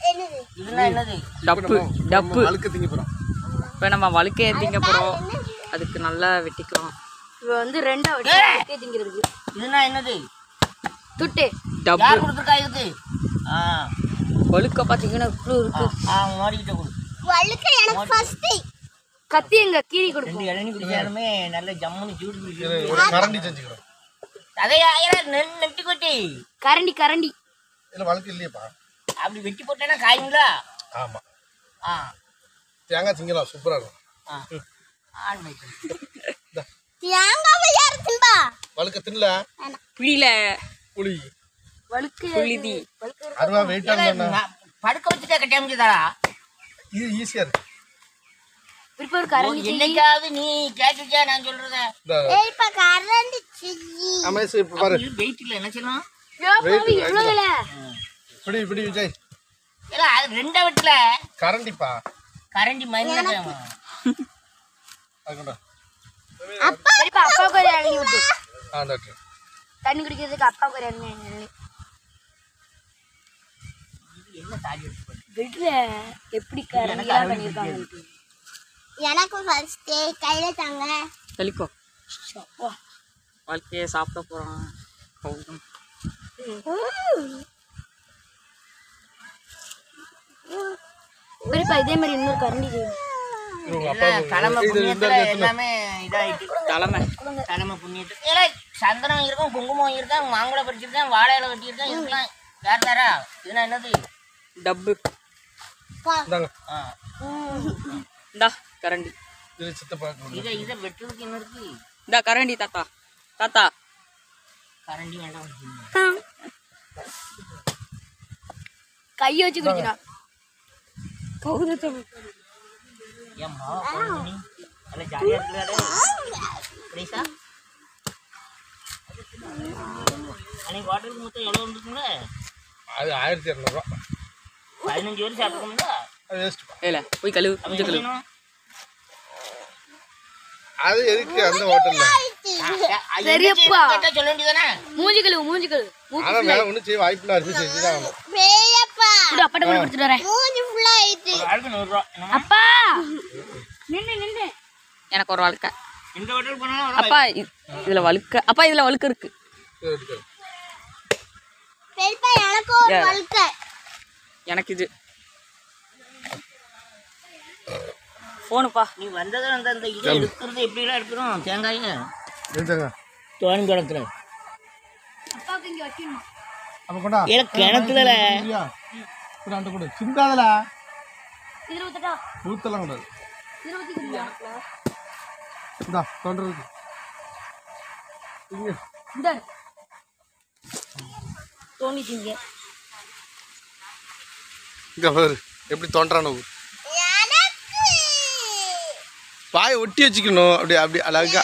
இதுனா என்னது டப்பு டப்பு அழுக்க திங்க போகிறோம் இப்போ நம்ம வழுக்க ஏற்றிங்க போகிறோம் அதுக்கு நல்லா வெட்டிக்கலாம் இப்போ வந்து ரெண்டா வச்சு திங்கிறதுக்கு இதுனா என்னது துட்டு டப்பு யார் கொடுத்துருக்கா இதுக்கு ஆ வழுக்க பார்த்தீங்கன்னா இவ்வளோ இருக்கு ஆ மாடிக்கிட்ட கொடு கத்தி எங்க கீரி கொடுப்போம் ரெண்டு இளநீ குடிச்சாலுமே நல்ல ஜம்முன்னு சூடு குடிக்கிறது ஒரு கரண்டி செஞ்சுக்கிறோம் அதையா நெல் நெட்டு கொட்டி கரண்டி கரண்டி இல்லை வழுக்கு இல்லையப்பா அப்படி வெட்டி போட்டேன்னா காயுங்களா ஆமாம் ஆ தேங்காய் திங்கலாம் சூப்பராக இருக்கும் ஆ ஆன் வைக்கணும் வழுக்க தின்னல புளியில புளி வழுக்கு புளிதி அருவா வெயிட்டாக இருந்தா நான் படுக்க வச்சுட்டா கட்டாமிச்சதா இது ஈஸியாக இருக்கு இப்போ ஒரு கரண்டி என்னைக்காவது நீ கேட்டுச்சா நான் சொல்றத இந்த அமேஸ் இப்போ பாரு வெயிட் இல்லை என்ன செய்யணும் எவ்வளோ விலை இப்படி இப்படி விஜய் இல்ல அது ரெண்டை வெட்டல கரண்டிப்பா கரண்டி மயில அது கொண்டா சரிப்பா அப்பாவுக்கு ஒரு இளநீ விட்டு ஆ டாக்டர் தண்ணி குடிக்கிறதுக்கு அப்பாவுக்கு ஒரு இளநீ இளநீ. என்ன தாடி எடுத்து போடு. விடுற எப்படி கரண்டிலாம் பண்ணியிருக்காங்க எனக்கு ஃபர்ஸ்ட் கையில தாங்க தெளிக்கோ வாழ்க்கையை சாப்பிட போகிறோம் கௌதம் சரிப்பா இதே மாதிரி இன்னொரு கரண்டி செய்யும் இவங்க இல்ல, அப்பா தலைமை இது இந்த புண்ணியத்துல எல்லாமே இதாயிட்டு தலைமை தலைமை புண்ணியத்துக்கு ஏல சந்தனம் இருக்கும் குங்குமம் இருக்கும் மாங்குளை பறிச்சிருக்கேன் வாழை இலை வெட்டியிருக்கேன் இதுக்கெல்லாம் யார் தரா இதுனா என்னது டப்பு இந்தாங்க ஆ. இந்தா கரண்டி இது சித்தப்பா கொடு. இதை இதை வெட்டுறதுக்கு என்ன இருக்கு இந்தா கரண்டி தாத்தா தாத்தா கரண்டி வேண்டாம் கையை வச்சு குடிக்கிறான் ஏன் மாவா போடுங்க நீ நல்ல ஜாலியா இருக்கிறாரு பிரைஸா அன்னைக்கு வாட்டருக்கு மொத்தம் எவ்வளோ வந்துருக்குங்களே அது ஆயிரத்தி இரநூறுவா பதினஞ்சு வருஷம் சாப்பிட்டுக்கோங்களா அது வேஸ்ட்டுப்பா ஏல போய் கழுவு கொஞ்சம் கழுவு வேணும் அது எதுக்கு அந்த ஹோட்டலில் சரியப்பா. கேட்டா சொல்ல வேண்டியதானே மூஞ்சி கழுவு மூஞ்சி கழுவு மூக்கு ஆனால் வேலை ஒன்றும் செய்ய வாய்ப்பில்லை அரிசி செஞ்சு தான் ஆகணும் பெரியப்பா விடு அப்பாட்ட கொண்டு கொடுத்துட்டு வரேன் மூஞ்சி ஃபுல்லா ஆயிட்டு ஒரு ஆளுக்கு நூறுரூவா என்னம்மா? அப்பா நின்று நின்று எனக்கு ஒரு வாழ்க்கை எந்த ஹோட்டல் போனாலும் அவ்வளோ அப்பா இ- இதுல வழுக்க அப்பா இதுல வழுக்க இருக்கு இது எடுத்து. பெரியப்பா எனக்கு ஒரு Yeah. வழுக்கை எனக்கு இது போனுப்பா நீ வந்ததை அந்த அந்த இதை எடுக்கிறது எப்படிலாம் எடுக்கிறோம் தேங்காயை எடுத்துங்க தோணி குளத்துல அப்பாவுக்கு இங்கே வைக்கணும் அப்போ கொண்டா ஏல கிணத்துல சரியா கொடு அந்த கொடு சிந்தாதல இதில் ஊத்தட்டா ஊத்தலாம் கூடாது இதில் ஊற்றிக்கிறீங்களா இந்தா தொண்டருக்கு இங்கே இந்த தோணிட்டீங்க இங்கே பாரு எப்படி தோன்றானு எனக்கு பாயை ஒட்டி வச்சுக்கணும் அப்படி அப்படி அழகா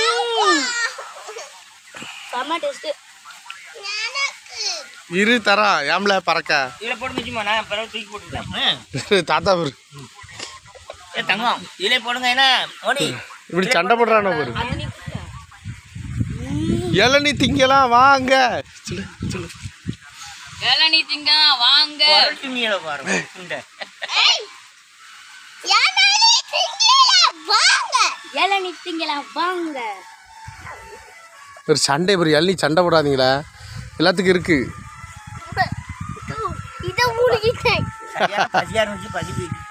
செம்ம டேஸ்ட்டு எனக்கு இரு தரா ஏம்ல பறக்க இதில் போட்டு வச்சுமா நான் பிறகு தூக்கி போட்டுக்கிறேன் தாத்தா பாரு ஏ தங்கம் இதில் போடுங்க என்ன மோடி இப்படி சண்டை போடுறானோ பாரு இளநீ திங்கலாம் வாங்க சொல்லு சொல்லு இளநீ திங்க வாங்க குரல் துணியில பாருங்க இந்த ஏனாலே திங்கல வாங்க இளநீ திங்கலாம் வாங்க ஒரு சண்டை பாரு இளநீ சண்டை போடாதீங்களா எல்லாத்துக்கும் இருக்கு இதை மூழ்கிட்டேன் சரியான பசியாக இருந்துச்சு பசி போயிட்டு